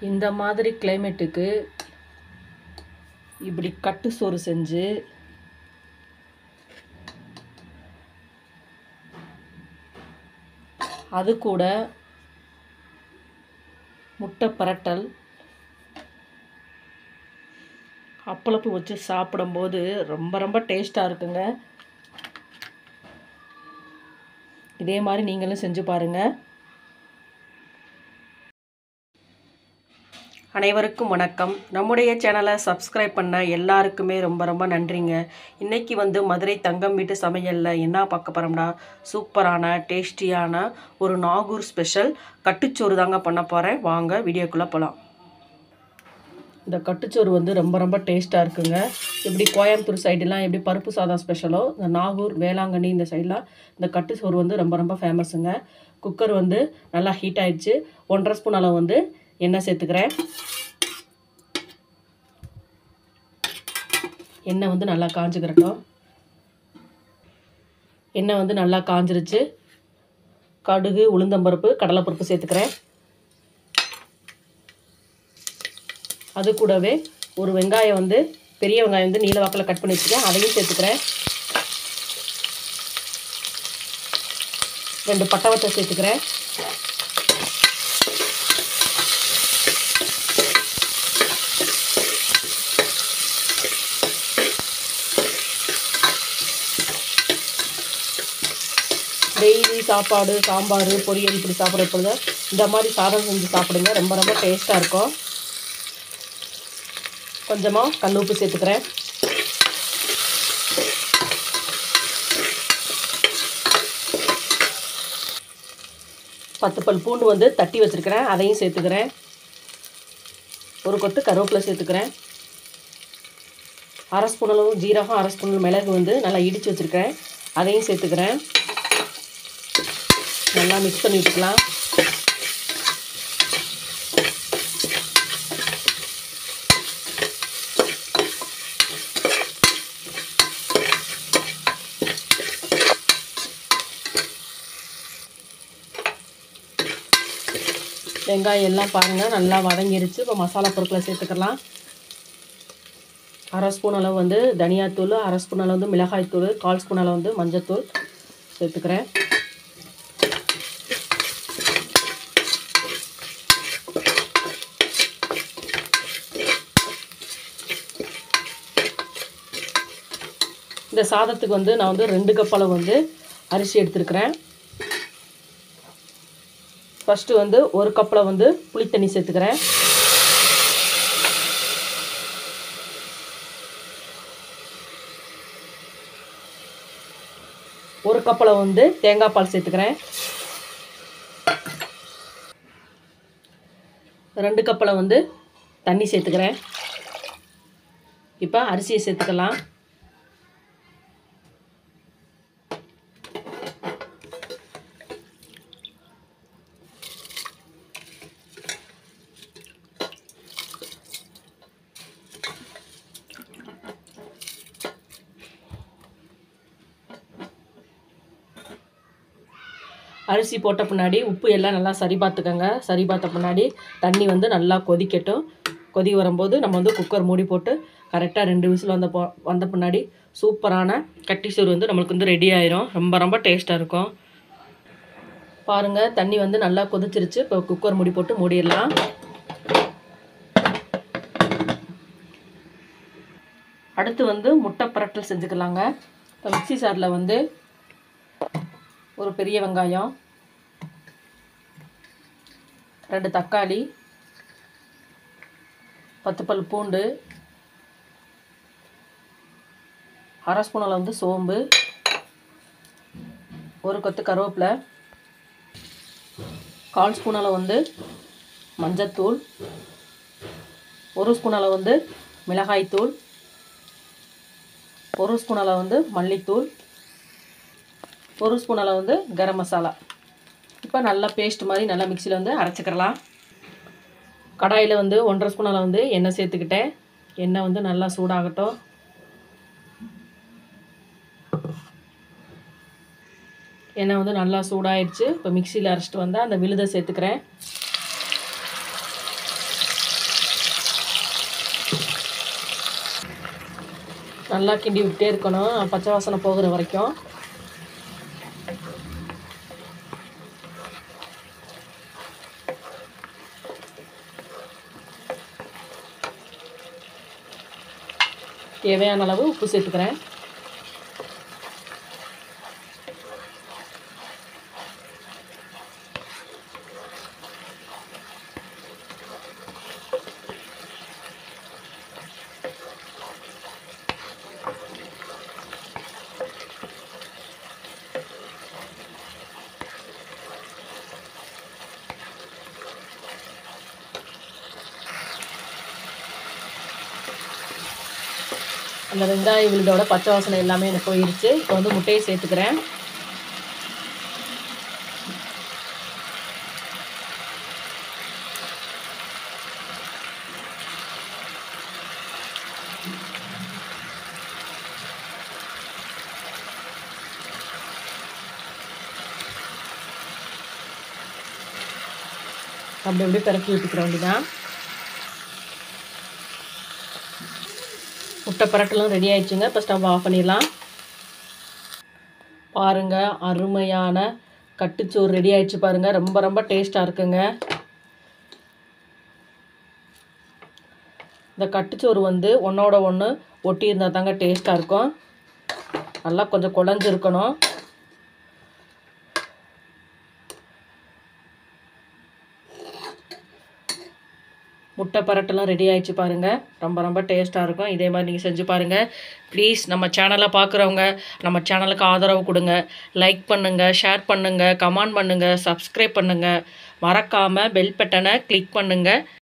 இந்த மாதிரி கிளைமேட்டுக்கு இப்படி கட்டு சோறு செஞ்சு அது கூட முட்டை பரட்டல் அப்பளப்பு வச்சு சாப்பிடும்போது ரொம்ப ரொம்ப டேஸ்ட்டாக இருக்குங்க இதே மாதிரி நீங்களும் செஞ்சு பாருங்கள் அனைவருக்கும் வணக்கம் நம்முடைய சேனலை சப்ஸ்கிரைப் பண்ண எல்லாருக்குமே ரொம்ப ரொம்ப நன்றிங்க இன்றைக்கி வந்து மதுரை தங்கம் வீட்டு சமையலில் என்ன பார்க்க போகிறோம்னா சூப்பரான டேஸ்டியான ஒரு நாகூர் ஸ்பெஷல் கட்டுச்சோறு தாங்க பண்ண போகிறேன் வாங்க வீடியோக்குள்ளே போகலாம் இந்த கட்டுச்சோறு வந்து ரொம்ப ரொம்ப டேஸ்ட்டாக இருக்குங்க எப்படி கோயம்புத்தூர் சைடுலாம் எப்படி பருப்பு சாதம் ஸ்பெஷலோ இந்த நாகூர் வேளாங்கண்ணி இந்த சைட்லாம் இந்த கட்டுச்சோறு வந்து ரொம்ப ரொம்ப ஃபேமஸுங்க குக்கர் வந்து நல்லா ஹீட் ஆயிடுச்சு ஒன்றரை ஸ்பூன் அளவு வந்து எண்ணெய் சேர்த்துக்கிறேன் எண்ணெய் வந்து நல்லா காஞ்சுக்கிறட்டும் எண்ணெய் வந்து நல்லா காஞ்சிருச்சு கடுகு உளுந்தம்பருப்பு கடலைப்பருப்பு சேர்த்துக்கிறேன் அது கூடவே ஒரு வெங்காயம் வந்து பெரிய வெங்காயம் வந்து நீல வாக்கில் கட் பண்ணி வச்சுருக்கேன் அதையும் சேர்த்துக்கிறேன் ரெண்டு பட்டவத்தை சேர்த்துக்கிறேன் டெய்லி சாப்பாடு சாம்பார் பொரியல் இப்படி சாப்பிட்ற பொழுது இந்த மாதிரி சாதம் செஞ்சு சாப்பிடுங்க ரொம்ப ரொம்ப டேஸ்ட்டாக இருக்கும் கொஞ்சமாக கல் உப்பு சேர்த்துக்கிறேன் பத்து பல் பூண்டு வந்து தட்டி வச்சுருக்கிறேன் அதையும் சேர்த்துக்கிறேன் ஒரு கொத்து கருவேப்பிலை சேர்த்துக்கிறேன் அரை ஸ்பூன் அளவு ஜீரகம் அரை ஸ்பூன் மிளகு வந்து நல்லா இடித்து வச்சுருக்கிறேன் அதையும் சேர்த்துக்கிறேன் நல்லா மிக்ஸ் பண்ணி விட்டுக்கலாம் வெங்காயம் எல்லாம் பாருங்கள் நல்லா வதங்கிருச்சு இப்போ மசாலா பொருட்களை சேர்த்துக்கலாம் அரை ஸ்பூன் அளவு வந்து தனியாத்தூள் அரை ஸ்பூன் அளவு வந்து மிளகாய்த்தூள் கால் ஸ்பூன் அளவு வந்து மஞ்சத்தூள் சேர்த்துக்கிறேன் இந்த சாதத்துக்கு வந்து நான் வந்து ரெண்டு கப் அளவு வந்து அரிசி எடுத்துருக்கிறேன் ஃபஸ்ட்டு வந்து ஒரு கப்பில் வந்து புளித்தண்ணி சேர்த்துக்கிறேன் ஒரு கப்பில் வந்து தேங்காய் பால் சேர்த்துக்கிறேன் ரெண்டு கப்பில் வந்து தண்ணி சேர்த்துக்கிறேன் இப்போ அரிசியை சேர்த்துக்கலாம் அரிசி போட்ட பின்னாடி உப்பு எல்லாம் நல்லா சரி பார்த்துக்கோங்க சரி பார்த்த பின்னாடி தண்ணி வந்து நல்லா கொதிக்கட்டும் கொதி வரும்போது நம்ம வந்து குக்கர் மூடி போட்டு கரெக்டாக ரெண்டு விசில் வந்த போ வந்த பின்னாடி சூப்பரான கட்டி சோறு வந்து நம்மளுக்கு வந்து ரெடி ஆயிரும் ரொம்ப ரொம்ப டேஸ்ட்டாக இருக்கும் பாருங்கள் தண்ணி வந்து நல்லா கொதிச்சிருச்சு இப்போ குக்கர் மூடி போட்டு மூடிடலாம் அடுத்து வந்து முட்டை பரட்டல் செஞ்சுக்கலாங்க இப்போ மிக்சி சாரில் வந்து ஒரு பெரிய வெங்காயம் ரெண்டு தக்காளி பத்து பல் பூண்டு அரை ஸ்பூன் அளவு வந்து சோம்பு ஒரு கொத்து கருவேப்பிலை கால் ஸ்பூன் அளவு வந்து மஞ்சத்தூள் ஒரு ஸ்பூன் அளவு வந்து மிளகாய்த்தூள் ஒரு ஸ்பூன் அளவு வந்து மல்லித்தூள் ஒரு ஸ்பூன் அளவு வந்து கரம் மசாலா இப்போ நல்லா பேஸ்ட் மாதிரி நல்லா மிக்சியில் வந்து அரைச்சிக்கிறலாம் கடாயில் வந்து ஒன்றரை ஸ்பூன் அளவு வந்து எண்ணெய் சேர்த்துக்கிட்டேன் எண்ணெய் வந்து நல்லா சூடாகட்டும் எண்ணெய் வந்து நல்லா சூடாயிடுச்சு இப்போ மிக்சியில் அரைச்சிட்டு வந்தால் அந்த விழுதை சேர்த்துக்கிறேன் நல்லா கிண்டி விட்டே இருக்கணும் பச்சை வாசனை போகிற வரைக்கும் தேவையான அளவு உப்பு சேர்த்துக்கிறேன் அந்த வெங்காய விழுதோட பச்சை வாசனை எல்லாமே எனக்கு போயிருச்சு இப்போ வந்து முட்டையை சேர்த்துக்கிறேன் அப்படி அப்படியே பிறக்கி விட்டுக்கிற வேண்டியதான் முட்டை பரட்டெல்லாம் ரெடி ஆயிடுச்சுங்க இப்போ ஸ்டவ் ஆஃப் பண்ணிடலாம் பாருங்க அருமையான கட்டுச்சோறு ரெடி ஆயிடுச்சு பாருங்க ரொம்ப ரொம்ப டேஸ்ட்டாக இருக்குங்க இந்த கட்டுச்சோறு வந்து ஒன்றோட ஒன்று ஒட்டி இருந்தால் தாங்க டேஸ்ட்டாக இருக்கும் நல்லா கொஞ்சம் குழஞ்சிருக்கணும் முட்டை பரட்டெல்லாம் ரெடி ஆயிடுச்சு பாருங்கள் ரொம்ப ரொம்ப டேஸ்ட்டாக இருக்கும் இதே மாதிரி நீங்கள் செஞ்சு பாருங்கள் ப்ளீஸ் நம்ம சேனலை பார்க்குறவங்க நம்ம சேனலுக்கு ஆதரவு கொடுங்க லைக் பண்ணுங்கள் ஷேர் பண்ணுங்கள் கமெண்ட் பண்ணுங்கள் சப்ஸ்கிரைப் பண்ணுங்கள் மறக்காமல் பெல் பட்டனை கிளிக் பண்ணுங்கள்